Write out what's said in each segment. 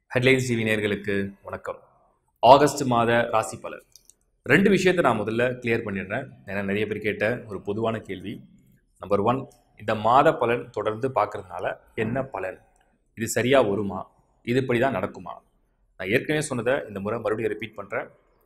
headlines TV நேயர்களுக்கு வணக்கம் August மாத ராசி பலன் ரெண்டு விஷயத்தை நான் முதல்ல கிளியர் பண்ணிடுறேன் ஏன்னா நிறைய பேர் கேட்ட ஒரு பொதுவான கேள்வி நம்பர் ஒன் இந்த மாத பலன் தொடர்ந்து பார்க்கறதுனால என்ன பலன் இது சரியாக வருமா இது இப்படி தான் நடக்குமா நான் ஏற்கனவே சொன்னதை இந்த முறை மறுபடியும் ரிப்பீட் பண்ணுறேன்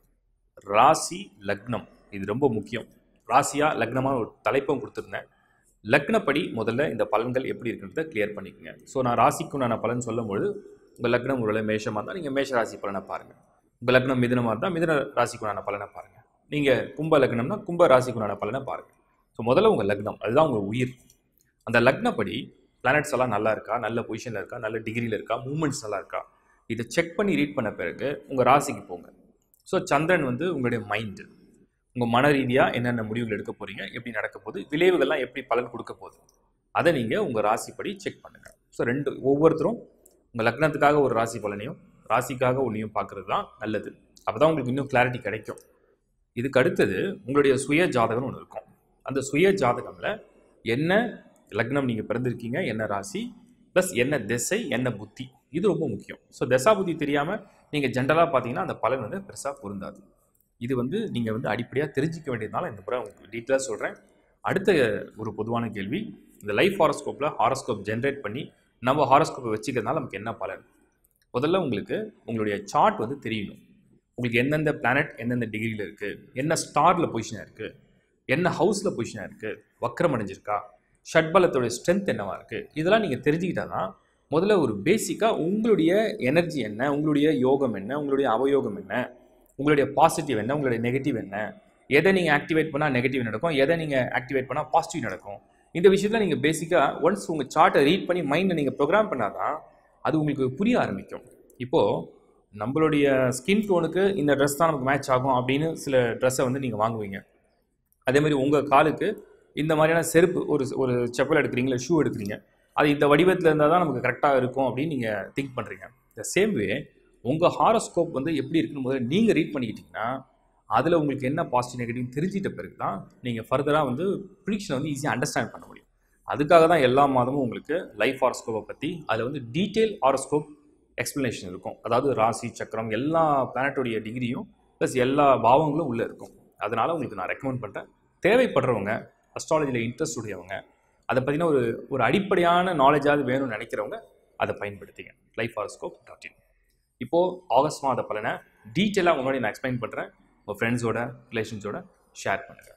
ராசி லக்னம் இது ரொம்ப முக்கியம் ராசியா லக்னமான ஒரு தலைப்பும் கொடுத்துருந்தேன் லக்னப்படி முதல்ல இந்த பலன்கள் எப்படி இருக்குன்றதை கிளியர் பண்ணிக்கோங்க ஸோ நான் ராசிக்குண்டான பலன் சொல்லும்போது உங்கள் லக்னம் ஒருவேளை மேஷமாக இருந்தால் நீங்கள் மேஷ ராசி பலனை பாருங்கள் உங்கள் லக்னம் மிதுனமாக இருந்தால் மிதுன ராசிக்குண்டான பலனை பாருங்கள் நீங்கள் கும்ப லக்னம்னா கும்ப ராசிக்குண்டான பலனை பாருங்கள் ஸோ முதல்ல உங்கள் லக்னம் அதுதான் உங்கள் உயிர் அந்த லக்னப்படி பிளானட்ஸ் எல்லாம் நல்லா இருக்கா நல்ல பொசிஷனில் இருக்கா நல்ல டிகிரியில் இருக்கா மூமெண்ட்ஸ் நல்லா இருக்கா இதை செக் பண்ணி ரீட் பண்ண பிறகு உங்கள் ராசிக்கு போங்க ஸோ சந்திரன் வந்து உங்களுடைய மைண்டு உங்கள் மன ரீதியாக என்னென்ன முடிவுகள் எடுக்க போகிறீங்க எப்படி நடக்க போகுது விளைவுகள்லாம் எப்படி பலன் கொடுக்க போகுது அதை நீங்கள் உங்கள் ராசிப்படி செக் பண்ணுங்கள் ஸோ ரெண்டு ஒவ்வொருத்தரும் உங்கள் லக்னத்துக்காக ஒரு ராசி பலனையும் ராசிக்காக ஒன்றையும் பார்க்குறது தான் நல்லது அப்போ தான் உங்களுக்கு இன்னும் கிளாரிட்டி கிடைக்கும் இதுக்கு அடுத்தது உங்களுடைய சுய ஜாதகம்னு ஒன்று இருக்கும் அந்த சுய ஜாதகமில் என்ன லக்னம் நீங்கள் பிறந்திருக்கீங்க என்ன ராசி ப்ளஸ் என்ன திசை என்ன புத்தி இது ரொம்ப முக்கியம் ஸோ தசா புத்தி தெரியாமல் நீங்கள் ஜென்ரலாக பார்த்தீங்கன்னா அந்த பலன் வந்து பெருசாக பொருந்தாது இது வந்து நீங்கள் வந்து அடிப்படையாக தெரிஞ்சிக்க வேண்டியதுனால இந்த முறை உங்களுக்கு டீட்டெயிலாக சொல்கிறேன் அடுத்த ஒரு பொதுவான கேள்வி இந்த லைஃப் ஹாரோஸ்கோப்பில் ஹாரோஸ்கோப் ஜென்ரேட் பண்ணி நம்ம ஹாரோஸ்கோப்பை வச்சுக்கிறதுனால நமக்கு என்ன பலன் முதல்ல உங்களுக்கு உங்களுடைய சார்ட் வந்து தெரியணும் உங்களுக்கு எந்தெந்த பிளானட் எந்தெந்த டிகிரியில் இருக்குது என்ன ஸ்டாரில் பொசிஷனாக இருக்குது என்ன ஹவுஸில் பொசிஷனாக இருக்குது வக்ரம் அடைஞ்சிருக்கா ஷட்பலத்தோடைய ஸ்ட்ரென்த் என்னவா இருக்குது இதெல்லாம் நீங்கள் தெரிஞ்சுக்கிட்டா தான் முதல்ல ஒரு பேசிக்காக உங்களுடைய எனர்ஜி என்ன உங்களுடைய யோகம் என்ன உங்களுடைய அவயோகம் என்ன உங்களுடைய பாசிட்டிவ் என்ன உங்களுடைய நெகட்டிவ் என்ன எதை நீங்கள் ஆக்டிவேட் பண்ணால் நெகட்டிவ் நடக்கும் எதை நீங்கள் ஆக்டிவேட் பண்ணால் பாசிட்டிவ் நடக்கும் இந்த விஷயத்தில் நீங்கள் பேசிக்காக ஒன்ஸ் உங்கள் சார்ட்டை ரீட் பண்ணி மைண்டை நீங்கள் ப்ரோக்ராம் பண்ணால் தான் அது உங்களுக்கு புரிய ஆரம்பிக்கும் இப்போது நம்மளுடைய ஸ்கின் டோனுக்கு இந்த ட்ரெஸ் தான் நமக்கு மேட்ச் ஆகும் அப்படின்னு சில ட்ரெஸ்ஸை வந்து நீங்கள் வாங்குவீங்க அதே மாதிரி உங்கள் காலுக்கு இந்த மாதிரியான செருப்பு ஒரு ஒரு செப்பல் எடுக்கிறீங்களா ஷூ எடுக்கிறீங்க அது இந்த வடிவத்தில் இருந்தால் தான் நமக்கு கரெக்டாக இருக்கும் அப்படின்னு நீங்கள் திங்க் பண்ணுறீங்க த சேம் வே உங்கள் ஹாரோஸ்கோப் வந்து எப்படி இருக்குன்னு முதல்ல நீங்கள் ரீட் பண்ணிக்கிட்டிங்கன்னா அதில் உங்களுக்கு என்ன பாசிட்டிவ் நெகட்டிவ் தெரிஞ்சிட்ட பிறகு தான் நீங்கள் ஃபர்தராக வந்து ப்ரிடிக்ஷனை வந்து ஈஸியாக அண்டர்ஸ்டாண்ட் பண்ண முடியும் அதுக்காக தான் எல்லா மாதமும் உங்களுக்கு லைஃப் ஹாரோஸ்கோப்பை பற்றி அதில் வந்து டீட்டெயில் ஹாரோஸ்கோப் எக்ஸ்ப்ளனேஷன் இருக்கும் அதாவது ராசி சக்கரம் எல்லா பிளானட்டோடைய டிகிரியும் ப்ளஸ் எல்லா பாவங்களும் உள்ளே இருக்கும் அதனால் உங்களுக்கு நான் ரெக்கமெண்ட் பண்ணுறேன் தேவைப்படுறவங்க அஸ்ட்ராலஜியில் இன்ட்ரெஸ்ட் உடையவங்க அதை பற்றின ஒரு ஒரு அடிப்படையான நாலேஜாவது வேணும்னு நினைக்கிறவங்க அதை பயன்படுத்திங்க லைஃப் ஹாரோஸ்கோப் டாட் இன் இப்போது ஆகஸ்ட் மாத பலனை டீட்டெயிலாக முன்னாடி நான் எக்ஸ்பிளைன் பண்ணுறேன் உங்கள் ஃப்ரெண்ட்ஸோட ரிலேஷன்ஸோட ஷேர் பண்ணுங்கள்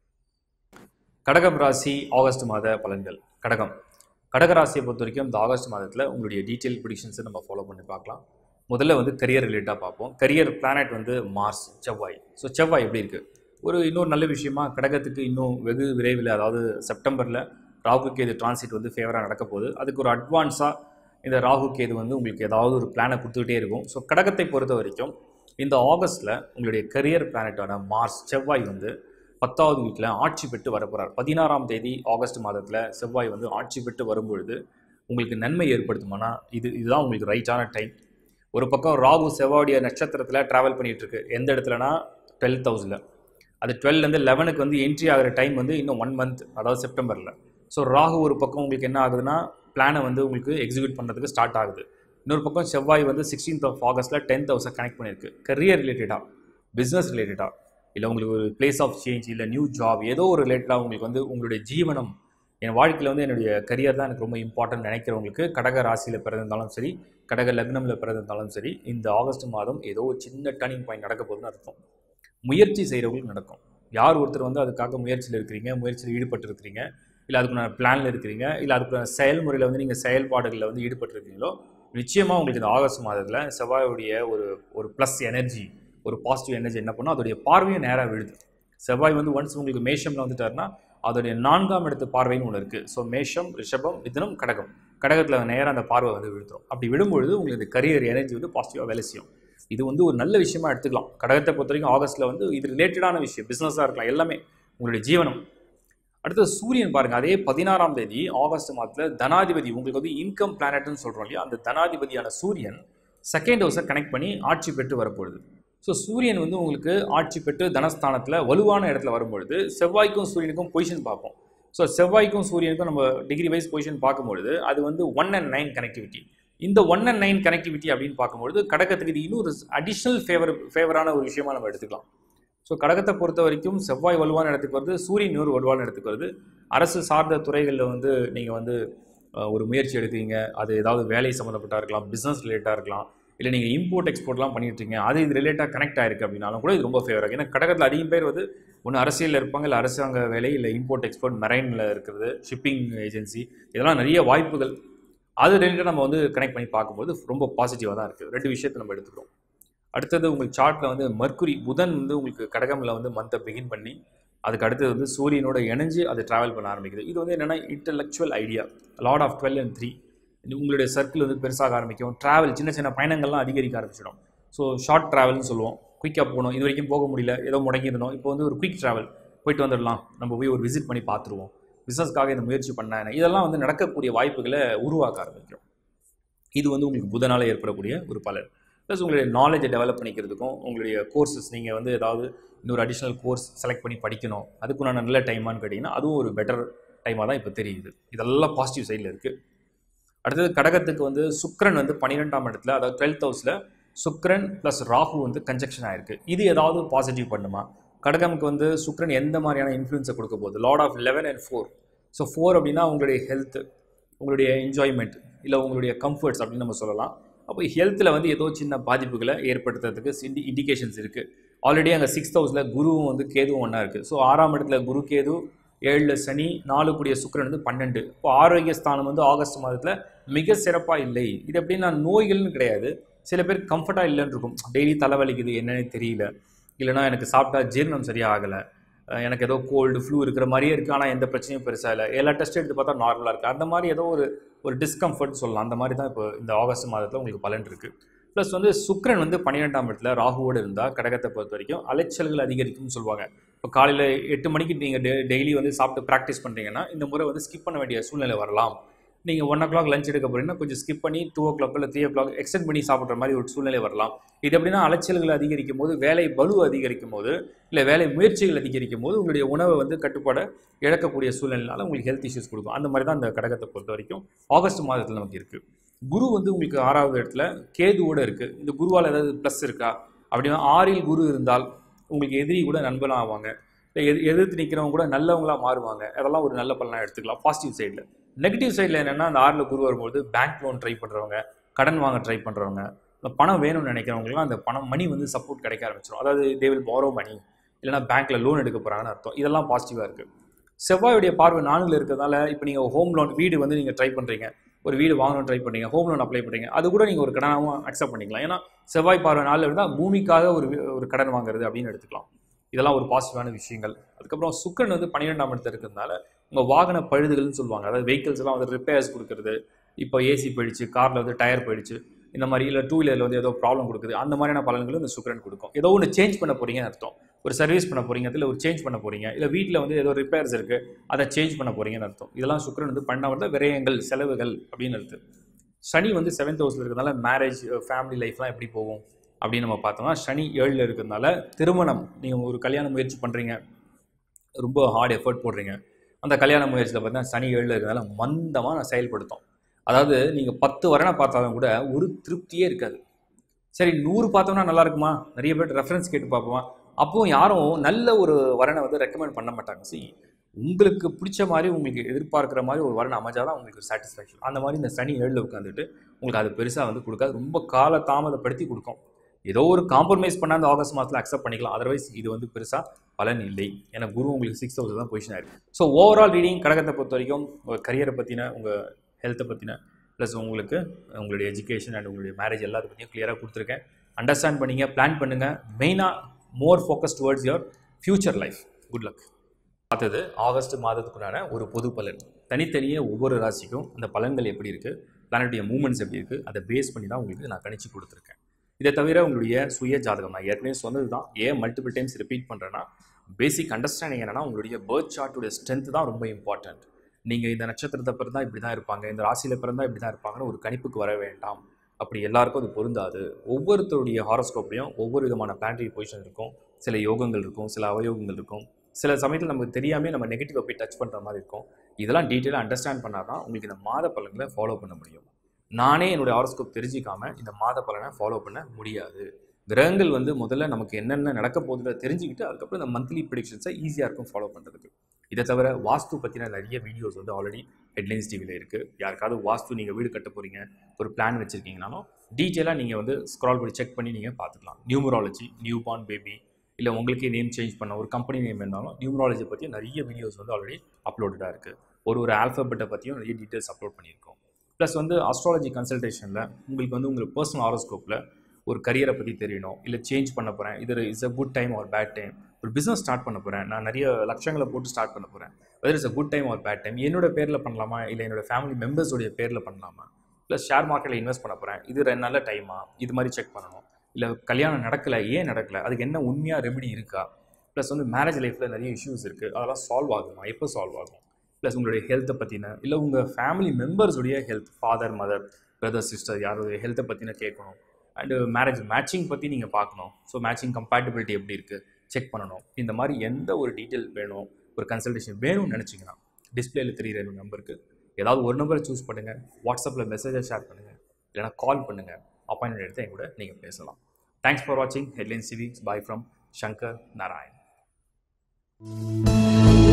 கடகம் ராசி ஆகஸ்ட் மாத பலன்கள் கடகம் கடக ராசியை பொறுத்த வரைக்கும் இந்த ஆகஸ்ட் மாதத்தில் உங்களுடைய டீட்டெயில் ப்ரிடிக்ஷன்ஸை நம்ம ஃபாலோ பண்ணி பார்க்கலாம் முதல்ல வந்து கரியர் ரிலேட்டாக பார்ப்போம் கரியர் பிளானட் வந்து மார்ஸ் செவ்வாய் ஸோ செவ்வாய் எப்படி இருக்குது ஒரு இன்னொரு நல்ல விஷயமா கடகத்துக்கு இன்னும் வெகு விரைவில் அதாவது செப்டம்பரில் ராகு கேது டிரான்சிட் வந்து ஃபேவராக நடக்க போகுது அதுக்கு ஒரு அட்வான்ஸாக இந்த ராகு கேது வந்து உங்களுக்கு ஏதாவது ஒரு பிளானை கொடுத்துக்கிட்டே இருக்கும் ஸோ கடகத்தை பொறுத்த வரைக்கும் இந்த ஆகஸ்ட்டில் உங்களுடைய கரியர் பிளானட்டான மார்ஸ் செவ்வாய் வந்து பத்தாவது வீட்டில் ஆட்சி பெற்று வரப்போகிறார் பதினாறாம் தேதி ஆகஸ்ட் மாதத்தில் செவ்வாய் வந்து ஆட்சி பெற்று வரும்பொழுது உங்களுக்கு நன்மை ஏற்படுத்துமானா இது இதுதான் உங்களுக்கு ரைட்டான டைம் ஒரு பக்கம் ராகு செவ்வாயுடைய நட்சத்திரத்தில் ட்ராவல் பண்ணிகிட்டு இருக்கு எந்த இடத்துலனா டுவெல்த் ஹவுஸில் அது டுவெல்லேருந்து லெவனுக்கு வந்து என்ட்ரி ஆகிற டைம் வந்து இன்னும் ஒன் மந்த் அதாவது செப்டம்பரில் ஸோ ராகு ஒரு பக்கம் உங்களுக்கு என்ன ஆகுதுன்னா பிளானை வந்து உங்களுக்கு எக்ஸிக்யூட் பண்ணுறதுக்கு ஸ்டார்ட் ஆகுது இன்னொரு பக்கம் செவ்வாய் வந்து சிக்ஸ்டீன்த் ஆஃப் ஆகஸ்ட்டில் டென்த் ஹவுஸை கனெக்ட் பண்ணியிருக்கு கரியர் ரிலேட்டடாக பிஸ்னஸ் ரிலேட்டடாக இல்லை உங்களுக்கு ஒரு பிளேஸ் ஆஃப் சேஞ்ச் இல்லை நியூ ஜாப் ஏதோ ஒரு ரிலேட்டடாக உங்களுக்கு வந்து உங்களுடைய ஜீவனம் என் வாழ்க்கையில் வந்து என்னுடைய கரியர் தான் எனக்கு ரொம்ப இம்பார்ட்டன்ட் நினைக்கிறவங்களுக்கு கடக ராசியில் பிறந்திருந்தாலும் சரி கடக லக்னமில் பிறந்திருந்தாலும் சரி இந்த ஆகஸ்ட் மாதம் ஏதோ ஒரு சின்ன டர்னிங் பாயிண்ட் நடக்க போகுதுன்னு அர்த்தம் முயற்சி செய்கிறவங்களுக்கு நடக்கும் யார் ஒருத்தர் வந்து அதுக்காக முயற்சியில் இருக்கிறீங்க முயற்சியில் ஈடுபட்டு இருக்கிறீங்க இல்லை அதுக்குள்ள பிளானில் இருக்கிறீங்க இல்லை அதுக்குள்ள செயல்முறையில் வந்து நீங்கள் செயல்பாடுகளில் வந்து ஈடுபட்டிருக்கீங்களோ நிச்சயமாக உங்களுக்கு இந்த ஆகஸ்ட் மாதத்தில் செவ்வாயுடைய ஒரு ஒரு ப்ளஸ் எனர்ஜி ஒரு பாசிட்டிவ் எனர்ஜி என்ன பண்ணும் அதோடைய பார்வையும் நேராக விழுது செவ்வாய் வந்து ஒன்ஸ் உங்களுக்கு மேஷமில் வந்துட்டாருன்னா அதோடைய நான்காம் இடத்து பார்வைன்னு ஒன்று இருக்குது ஸோ மேஷம் ரிஷபம் மிதுனம் கடகம் கடகத்தில் நேராக அந்த பார்வை வந்து விழுத்துரும் அப்படி விடும்பொழுது உங்களுக்கு கரியர் எனர்ஜி வந்து பாசிட்டிவாக வேலை செய்யும் இது வந்து ஒரு நல்ல விஷயமா எடுத்துக்கலாம் கடகத்தை பொறுத்த வரைக்கும் ஆகஸ்ட்டில் வந்து இது ரிலேட்டடான விஷயம் பிஸ்னஸாக இருக்கலாம் எல்லாமே உங்களுடைய ஜீவனம் அடுத்து சூரியன் பாருங்கள் அதே பதினாறாம் தேதி ஆகஸ்ட் மாதத்தில் தனாதிபதி உங்களுக்கு வந்து இன்கம் பிளானட்னு சொல்கிறோம் இல்லையா அந்த தனாதிபதியான சூரியன் செகண்ட் ஹவுஸை கனெக்ட் பண்ணி ஆட்சி பெற்று வரப்போகுது ஸோ சூரியன் வந்து உங்களுக்கு ஆட்சி பெற்று தனஸ்தானத்தில் வலுவான இடத்துல வரும்பொழுது செவ்வாய்க்கும் சூரியனுக்கும் பொசிஷன் பார்ப்போம் ஸோ செவ்வாய்க்கும் சூரியனுக்கும் நம்ம டிகிரி வைஸ் பொசிஷன் பார்க்கும்பொழுது அது வந்து ஒன் அண்ட் நைன் கனெக்டிவிட்டி இந்த ஒன் அண்ட் நைன் கனெக்டிவிட்டி அப்படின்னு பார்க்கும்பொழுது கடகத்துக்கு இது இன்னும் ஒரு அடிஷ்னல் ஃபேவர் ஃபேவரான ஒரு விஷயமா நம்ம எடுத்துக்கலாம் ஸோ கடகத்தை பொறுத்த வரைக்கும் செவ்வாய் வலுவான இடத்துக்கு வருது சூரியன் இன்னொரு வலுவான இடத்துக்கு வருது அரசு சார்ந்த துறைகளில் வந்து நீங்கள் வந்து அஹ், ஒரு முயற்சி எடுக்கிறீங்க அது ஏதாவது வேலை சம்மந்தப்பட்டா இருக்கலாம் பிஸ்னஸ் ரிலேட்டாக இருக்கலாம் இல்லை நீங்கள் இம்போர்ட் எக்ஸ்போர்ட்லாம் பண்ணிட்டு இருக்கீங்க அது இது ரிலேட்டாக கனெக்ட் ஆயிருக்கு அப்படின்னாலும் கூட இது ரொம்ப ஃபேவராக ஏன்னா கடகத்தில் அதிகம் பேர் வந்து ஒன்று அரசியலில் இருப்பாங்க இல்லை அரசாங்க வேலை இல்லை இம்போர்ட் எக்ஸ்போர்ட் மெரைனில் இருக்கிறது ஷிப்பிங் ஏஜென்சி இதெல்லாம் நிறைய வாய்ப்புகள் அது ரிலேட்டட் நம்ம வந்து கனெக்ட் பண்ணி பார்க்கும்போது ரொம்ப பாசிட்டிவாக தான் இருக்குது ரெண்டு விஷயத்தை நம்ம எடுத்துக்கிறோம் அடுத்தது உங்களுக்கு சார்ட்டில் வந்து மர்க்குரி புதன் வந்து உங்களுக்கு கடகமில் வந்து மந்த்தை பிகின் பண்ணி அதுக்கு அடுத்தது வந்து சூரியனோட இணைஞ்சு அது ட்ராவல் பண்ண ஆரம்பிக்குது இது வந்து என்னென்னா intellectual idea lord of twelve and three உங்களுடைய சர்க்கிள் வந்து பெருசாக ஆரம்பிக்கும் ட்ராவல் சின்ன சின்ன பயணங்கள்லாம் அதிகரிக்க ஆரம்பிச்சிடும் ஸோ ஷார்ட் ட்ராவல்னு சொல்லுவோம் குயிக்காக போகணும் இது வரைக்கும் போக முடியல ஏதோ முடங்கியிருந்தோம் இப்போ வந்து ஒரு குயிக் ட்ராவல் போயிட்டு வந்துடலாம் நம்ம போய் ஒரு விசிட் பண்ணி பார்த்துருவோம் பிஸ்னஸ்க்காக இந்த முயற்சி பண்ணேன் இதெல்லாம் வந்து நடக்கக்கூடிய வாய்ப்புகளை உருவாக்க ஆரம்பிக்கும் இது வந்து உங்களுக்கு புதனால் ஏற்படக்கூடிய ஒரு பலன் ப்ளஸ் உங்களுடைய நாலேஜை டெவலப் பண்ணிக்கிறதுக்கும் உங்களுடைய கோர்சஸ் நீங்கள் வந்து ஏதாவது இன்னொரு அடிஷ்னல் கோர்ஸ் செலக்ட் பண்ணி படிக்கணும் அதுக்குண்டான நல்ல டைமான்னு கேட்டிங்கன்னா அதுவும் ஒரு பெட்டர் டைமாக தான் இப்போ தெரியுது இதெல்லாம் பாசிட்டிவ் சைடில் இருக்குது அடுத்தது கடகத்துக்கு வந்து சுக்கிரன் வந்து பன்னிரெண்டாம் இடத்துல அதாவது டுவெல்த் ஹவுஸில் சுக்கிரன் ப்ளஸ் ராகு வந்து கன்ஜெக்ஷன் ஆயிருக்கு இது ஏதாவது பாசிட்டிவ் பண்ணுமா கடகமுக்கு வந்து சுக்கிரன் எந்த மாதிரியான இன்ஃப்ளூயன்ஸை கொடுக்க போகுது lord of eleven and four so four அப்படின்னா உங்களுடைய ஹெல்த் உங்களுடைய என்ஜாய்மெண்ட் இல்லை உங்களுடைய கம்ஃபர்ட்ஸ் அப்படின்னு நம்ம சொல்லலாம் அப்போ ஹெல்த்தில் வந்து ஏதோ சின்ன பாதிப்புகளை ஏற்படுத்துறதுக்கு சிண்டி இண்டிகேஷன்ஸ் இருக்குது ஆல்ரெடி அங்கே சிக்ஸ்த் ஹவுஸில் குருவும் வந்து கேதுவும் ஒன்றா இருக்குது ஸோ ஆறாம் இடத்துல குரு கேது ஏழில் சனி நாலு கூடிய சுக்கிரன் வந்து பன்னெண்டு இப்போ ஆரோக்கிய ஸ்தானம் வந்து ஆகஸ்ட் மாதத்தில் மிக சிறப்பாக இல்லை இது எப்படின்னா நோய்கள்னு கிடையாது சில பேர் கம்ஃபர்ட்டாக இல்லைன்னு இருக்கும் டெய்லி தலைவலிக்குது என்னன்னு தெரியல இல்லைனா எனக்கு சாப்பிட்டா ஜீரணம் சரியாக ஆகலை அஹ் எனக்கு ஏதோ கோல்டு ஃப்ளூ இருக்கிற மாதிரியே இருக்குது ஆனால் எந்த பிரச்சனையும் பெருசாக இல்லை எல்லா டெஸ்ட் எடுத்து பார்த்தா நார்மலாக இருக்குது அந்த மாதிரி ஏதோ ஒரு ஒரு டிஸ்கம்ஃபர்ட் சொல்லலாம் அந்த மாதிரி தான் இப்போ இந்த ஆகஸ்ட் மாதத்தில் உங்களுக்கு பலன் இருக்குது ப்ளஸ் வந்து சுக்கிரன் வந்து பன்னிரெண்டாம் இடத்துல ராகுவோடு இருந்தால் கடகத்தை பொறுத்த வரைக்கும் அலைச்சல்கள் அதிகரிக்கும்னு சொல்லுவாங்க இப்போ காலையில் எட்டு மணிக்கு நீங்கள் டெ டெய்லி வந்து சாப்பிட்டு ப்ராக்டிஸ் பண்ணுறீங்கன்னா இந்த முறை வந்து ஸ்கிப் பண்ண வேண்டிய சூழ்நிலை வரலாம் நீங்கள் ஒன் ஓ கிளாக் லஞ்ச் எடுக்க போறீங்கன்னா கொஞ்சம் ஸ்கிப் பண்ணி டூ ஓ கிளாக் இல்லை த்ரீ ஓ கிளாக் எக்ஸ்டெண்ட் பண்ணி சாப்பிட்ற மாதிரி ஒரு சூழ்நிலை வரலாம் இது எப்படின்னா அலைச்சல்கள் அதிகரிக்கும் போது வேலை பலு அதிகரிக்கும் போது இல்லை வேலை முயற்சிகள் அதிகரிக்கும் போது உங்களுடைய உணவை வந்து கட்டுப்பாட இழக்கக்கூடிய சூழ்நிலைனால உங்களுக்கு ஹெல்த் இஷ்யூஸ் கொடுக்கும் அந்த மாதிரி தான் இந்த கடகத்தை பொறுத்த வரைக்கும் ஆகஸ்ட் மாதத்தில் நமக்கு இருக்குது குரு வந்து உங்களுக்கு ஆறாவது இடத்துல கேதுவோட இருக்குது இந்த குருவால் ஏதாவது ப்ளஸ் இருக்கா அப்படின்னா ஆறில் குரு இருந்தால் உங்களுக்கு எதிரி கூட நண்பனாக ஆவாங்க இல்லை எது எதிர்த்து நிற்கிறவங்க கூட நல்லவங்களா மாறுவாங்க அதெல்லாம் ஒரு நல்ல பலனாக எடுத்துக்கலாம் பாசிட்டிவ் சைடில் நெகட்டிவ் சைடில் என்னென்னா அந்த ஆறில் குரு வரும்போது பேங்க் லோன் ட்ரை பண்ணுறவங்க கடன் வாங்க ட்ரை பண்ணுறவங்க இந்த பணம் வேணும்னு நினைக்கிறவங்களுக்குலாம் அந்த பணம் மணி வந்து சப்போர்ட் கிடைக்க ஆரம்பிச்சிடும் அதாவது தே வில் borrow மணி இல்லைனா பேங்க்கில் லோன் எடுக்க போகிறாங்கன்னு அர்த்தம் இதெல்லாம் பாசிட்டிவாக இருக்குது செவ்வாயுடைய பார்வை நான்கில் இருக்கிறதால இப்போ நீங்கள் ஹோம் லோன் வீடு வந்து நீங்கள் ட்ரை பண்ணுறீங்க ஒரு வீடு வாங்கணும்னு ட்ரை பண்ணுறீங்க ஹோம் லோன் அப்ளை பண்ணுறீங்க அது கூட நீங்கள் ஒரு கடனாகவும் அக்செப்ட் பண்ணிக்கலாம் ஏன்னா செவ்வாய் பார்வை நாளில் இருந்தால் பூமிக்காக ஒரு வீ- ஒரு கடன் வாங்குறது அப்படின்னு எடுத்துக்கலாம் இதெல்லாம் ஒரு பாசிட்டிவான விஷயங்கள் அதுக்கப்புறம் சுக்கரன் வந்து பன்னிரெண்டாம் இடத்துல இருக்கிறதுனால உங்கள் வாகன பழுதுகள்னு சொல்லுவாங்க அதாவது வெஹிக்கிள்ஸ் எல்லாம் வந்து ரிப்பேர்ஸ் கொடுக்குறது இப்போ ஏசி போயிடுச்சு காரில் வந்து டயர் போயிடுச்சு இந்த மாதிரி இல்லை டூ வீலரில் வந்து ஏதோ ப்ராப்ளம் கொடுக்குது அந்த மாதிரியான பலன்களும் இந்த சுக்கரன் கொடுக்கும் ஏதோ ஒன்று சேஞ்ச் பண்ண போறீங்கன்னு அர்த்தம் ஒரு சர்வீஸ் பண்ண போறீங்க இல்லை ஒரு சேஞ்ச் பண்ண போறீங்க இல்லை வீட்டில் வந்து ஏதோ ரிப்பேர்ஸ் இருக்குது அதை சேஞ்ச் பண்ண போறீங்கன்னு அர்த்தம் இதெல்லாம் சுக்கரன் வந்து பண்ணாமல் விரயங்கள் செலவுகள் அப்படின்னு அர்த்தம் சனி வந்து செவன்த் ஹவுஸில் இருக்கிறதுனால மேரேஜ் ஃபேமிலி லைஃப்லாம் எப்படி போகும் அப்படின்னு நம்ம பார்த்தோம்னா சனி ஏழில் இருக்கிறதுனால திருமணம் நீங்கள் ஒரு கல்யாண முயற்சி பண்ணுறீங்க ரொம்ப ஹார்ட் எஃபர்ட் போடுறீங்க அந்த கல்யாண முயற்சியில் பார்த்தீங்கன்னா சனி ஏழில் இருக்கிறதுனால மந்தமாக நான் செயல்படுத்தும் அதாவது நீங்கள் பத்து வரனை பார்த்தாலும் கூட ஒரு திருப்தியே இருக்காது சரி நூறு பார்த்தோம்னா நல்லா இருக்குமா நிறைய பேர் ரெஃபரன்ஸ் கேட்டு பார்ப்போமா அப்பவும் யாரும் நல்ல ஒரு வரனை வந்து ரெக்கமெண்ட் பண்ண மாட்டாங்க சி உங்களுக்கு பிடிச்ச மாதிரி உங்களுக்கு எதிர்பார்க்குற மாதிரி ஒரு வரன் அமைஞ்சாதான் உங்களுக்கு சாட்டிஸ்ஃபேக்ஷன் அந்த மாதிரி இந்த சனி ஏழில் உட்காந்துட்டு உங்களுக்கு அது பெருசாக வந்து கொடுக்காது ரொம்ப கால தாமதப்படுத்தி கொடுக்கும் ஏதோ ஒரு காம்ப்ரமைஸ் பண்ண அந்த ஆகஸ்ட் மாதத்தில் அக்செப்ட் பண்ணிக்கலாம் அதர்வைஸ் இது வந்து பெருசாக பலன் இல்லை ஏன்னா குரு உங்களுக்கு சிக்ஸ் தௌசண்ட் தான் பொசிஷன் ஆயிருக்கு ஸோ ஓவரால் ரீடிங் கடகத்தை பொறுத்த வரைக்கும் உங்கள் கரியரை பற்றின உங்கள் ஹெல்த்தை பற்றின ப்ளஸ் உங்களுக்கு உங்களுடைய எஜுகேஷன் அண்ட் உங்களுடைய மேரேஜ் எல்லாத்தை பற்றியும் கிளியராக கொடுத்துருக்கேன் அண்டர்ஸ்டாண்ட் பண்ணீங்க பிளான் பண்ணுங்கள் மெயினாக more focus towards your future life good luck பார்த்தது ஆகஸ்ட் மாதத்துக்குண்டான ஒரு பொது பலன் தனித்தனியே ஒவ்வொரு ராசிக்கும் அந்த பலன்கள் எப்படி இருக்குது பிளானட்டுடைய மூமெண்ட்ஸ் எப்படி இருக்குது அதை பேஸ் பண்ணி தான் உங்களுக்கு நான் கணிச்சு கொடுத்துருக்கேன் இதை தவிர உங்களுடைய சுய ஜாதகம் நான் ஏற்கனவே சொன்னது தான் ஏன் மல்டிபிள் டைம்ஸ் ரிப்பீட் பண்ணுறேன்னா பேசிக் அண்டர்ஸ்டாண்டிங் என்னன்னா உங்களுடைய பேர்த் சார்ட்டுடைய ஸ்ட்ரென்த் தான் ரொம்ப இம்பார்ட்டன்ட் நீங்கள் இந்த நட்சத்திரத்தை பிறந்தா இப்படி தான் இருப்பாங்க இந்த ராசியில் பிறந்தா இப்படி தான் இருப்பாங்கன்னு ஒரு கணிப்புக்கு வர வேண்டாம் அப்படி எல்லாருக்கும் அது பொருந்தாது ஒவ்வொருத்தருடைய ஹாரோஸ்கோப்லையும் ஒவ்வொரு விதமான பிளானட்டரி பொசிஷன் இருக்கும் சில யோகங்கள் இருக்கும் சில அவயோகங்கள் இருக்கும் சில சமயத்தில் நமக்கு தெரியாமல் நம்ம நெகட்டிவ் போய் டச் பண்ணுற மாதிரி இருக்கும் இதெல்லாம் டீட்டெயிலாக அண்டர்ஸ்டாண்ட் பண்ணால் தான் உங்களுக்கு இந்த மாத பலன்களை ஃபாலோ பண்ண முடியும் நானே என்னுடைய ஹாரோஸ்கோப் தெரிஞ்சிக்காம இந்த மாத பலனை ஃபாலோ பண்ண முடியாது கிரகங்கள் வந்து முதல்ல நமக்கு என்னென்ன நடக்க போகுதுன்னு தெரிஞ்சுக்கிட்டு அதுக்கப்புறம் இந்த மந்த்லி ப்ரிடிக்ஷன்ஸை ஈஸியாக இருக்கும் ஃபாலோ பண்ணுறதுக்கு இதை தவிர வாஸ்து பற்றின நிறைய வீடியோஸ் வந்து ஆல்ரெடி ஹெட்லைன்ஸ் டிவியில் இருக்குது யாருக்காவது வாஸ்து நீங்கள் வீடு கட்ட போகிறீங்க ஒரு பிளான் வச்சுருக்கீங்கனாலும் டீட்டெயிலாக நீங்கள் வந்து ஸ்க்ரால் பண்ணி செக் பண்ணி நீங்கள் பார்த்துக்கலாம் நியூமராலஜி நியூ பார்ன் பேபி இல்லை உங்களுக்கே நேம் சேஞ்ச் பண்ண ஒரு கம்பெனி நேம் இருந்தாலும் நியூமராலஜி பற்றி நிறைய வீடியோஸ் வந்து ஆல்ரெடி அப்லோடடாக இருக்குது ஒரு ஒரு ஆல்ஃபபெட்டை பற்றியும் நிறைய டீட்டெயில்ஸ் அப்லோட் பண்ணியிருக்கோம் ப்ளஸ் வந்து அஸ்ட்ராலஜி கன்சல்டேஷனில் உங்களுக்கு வந்து உங்களுக்கு பர்சனல் ஹாரோஸ்கோப்பில் ஒரு கரியரை பற்றி தெரியணும் இல்லை சேஞ்ச் பண்ண போகிறேன் இது is a good time or bad time ஒரு பிஸ்னஸ் ஸ்டார்ட் பண்ண போகிறேன் நான் நிறைய லட்சங்களை போட்டு ஸ்டார்ட் பண்ண போகிறேன் whether is a good time or bad time என்னோட பேரில் பண்ணலாமா இல்லை என்னோட ஃபேமிலி மெம்பர்ஸோடைய பேரில் பண்ணலாமா ப்ளஸ் ஷேர் மார்க்கெட்டில் இன்வெஸ்ட் பண்ண போகிறேன் இது ரெண்டு நல்ல டைமா இது மாதிரி செக் பண்ணணும் இல்லை கல்யாணம் நடக்கலை ஏன் நடக்கலை அதுக்கு என்ன உண்மையாக ரெமெடி இருக்கா ப்ளஸ் வந்து மேரேஜ் லைஃப்பில் நிறைய இஷ்யூஸ் இருக்குது அதெல்லாம் சால்வ் ஆகுமா எப்போ சால்வ் ஆகும் ப்ளஸ் உங்களுடைய ஹெல்த்தை பற்றின இல்லை உங்கள் ஃபேமிலி மெம்பர்ஸுடைய health father mother brother sister யாருடைய ஹெல்த்தை பற்றின கேட்கணும் அண்டு மேரேஜ் மேட்சிங் பற்றி நீங்கள் பார்க்கணும் ஸோ மேட்சிங் கம்பேட்டபிலிட்டி எப்படி இருக்குது செக் பண்ணணும் இந்த மாதிரி எந்த ஒரு டீட்டெயில் வேணும் ஒரு கன்சல்டேஷன் வேணும்னு நினச்சிங்கன்னா டிஸ்பிளேல தெரியுற ஒரு நம்பருக்கு ஏதாவது ஒரு நம்பரை சூஸ் பண்ணுங்கள் வாட்ஸ்அப்பில் மெசேஜை ஷேர் பண்ணுங்கள் இல்லைனா கால் பண்ணுங்கள் அப்பாயின்மெண்ட் எடுத்து என் கூட நீங்கள் பேசலாம் தேங்க்ஸ் ஃபார் வாட்சிங் headline CV bye from Shankar Narayan